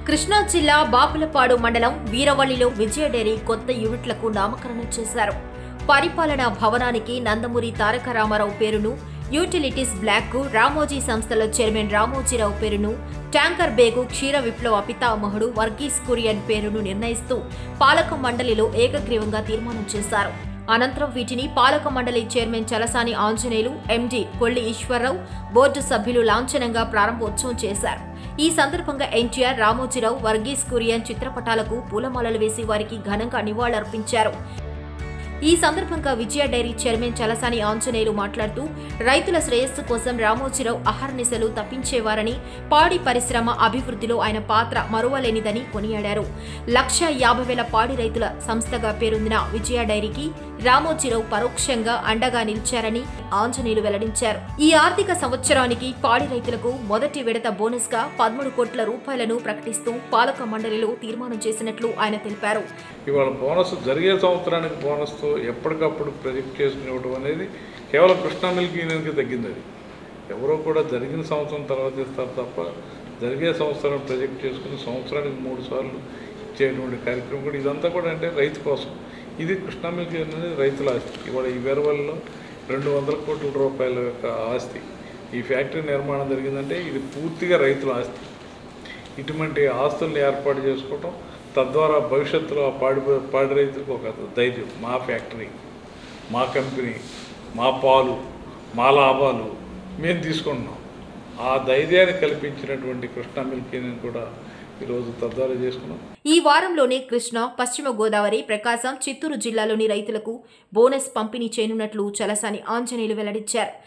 కృష్ణా జిల్లా బాపులపాడు మండలం వీరవల్లిలో విజయ డైరీ కొత్త యూనిట్లకు నామకరణం చేశారు పరిపాలనా భవనానికి నందమూరి తారక రామారావు పేరును యూటిలిటీస్ బ్లాక్ రామోజీ సంస్థల చైర్మన్ రామోజీరావు పేరును ట్యాంకర్ బేగు క్షీర విప్లవ పితామహుడు వర్గీస్ కురియన్ పేరును నిర్ణయిస్తూ పాలక మండలిలో ఏకగ్రీవంగా తీర్మానం చేశారు అనంతరం వీటిని పాలక మండలి chairman Chalasani Anjaneyulu MD Kolli Eswararao board సభ్యులు లాంఛనంగా ప్రారంభోత్సవం చేశారు ఈ సందర్భంగా ఎన్టీఆర్ రామోజీరావు వర్గీస్ కురియన్ చిత్రపటాలకు పూలమాలలు వేసి వారికి ఘనంగా నివాళులర్పించారు ఈ సందర్భంగా విజయ డైరీ చైర్మన్ చలసాని ఆంజనేయులు మాట్లాడుతూ రైతుల శ్రేయస్సు కోసం రామోజీరావు అహర్నిశలు తప్పించేవారని పాడి పరిశ్రమ అభివృద్ధిలో ఆయన పాత్ర మరువలేనిదని కొనియాడారు లక్ష యాభై వేల పాడి రైతుల సంస్థగా పేరొందిన విజయ డైరీకి రామోజీరావు పరోక్షంగా అండగా నిలిచారని ఆంజనేయులు వెల్లడించారు ఈ ఆర్థిక సంవత్సరానికి పాడి రైతులకు మొదటి విడత బోనస్ గా పదమూడు కోట్ల రూపాయలను ప్రకటిస్తూ పాలక మండలిలో తీర్మానం చేసినట్లు ఆయన తెలిపారు ఇవాళ బోనస్ జరిగే సంవత్సరానికి బోనస్తో ఎప్పటికప్పుడు ప్రొజెక్ట్ చేసుకుని ఇవ్వడం అనేది కేవలం కృష్ణా మిల్క్ యూనియన్కి తగ్గింది అది ఎవరో కూడా జరిగిన సంవత్సరం తర్వాత ఇస్తారు తప్ప జరిగే సంవత్సరం ప్రొజెక్ట్ చేసుకుని సంవత్సరానికి మూడు సార్లు ఇచ్చేటువంటి కార్యక్రమం కూడా ఇదంతా కూడా అంటే రైతు కోసం ఇది కృష్ణా మిల్క్ యూనియన్ అనేది రైతుల ఆస్తి ఇవాళ ఈ వేరవల్లో రెండు వందల కోట్ల రూపాయల యొక్క ఆస్తి ఈ ఫ్యాక్టరీ నిర్మాణం జరిగిందంటే ఇది పూర్తిగా రైతుల ఆస్తి ఇటువంటి ఆస్తుల్ని ఏర్పాటు చేసుకోవటం తద్వారా భవిష్యత్తులో ఆ పాడి పాడి రైతులకు ఒక ధైర్యం మా ఫ్యాక్టరీ మా కంపెనీ మా పాలు మా లాభాలు మేము తీసుకుంటున్నాం ఆ ధైర్యాన్ని కల్పించినటువంటి కృష్ణా మిల్క్ యూనియన్ కూడా ఈరోజు తద్వారా చేసుకున్నాం ఈ వారంలోనే కృష్ణా పశ్చిమ గోదావరి ప్రకాశం చిత్తూరు జిల్లాలోని రైతులకు బోనస్ పంపిణీ చేయనున్నట్లు చలసాని ఆంజనేయులు వెల్లడించారు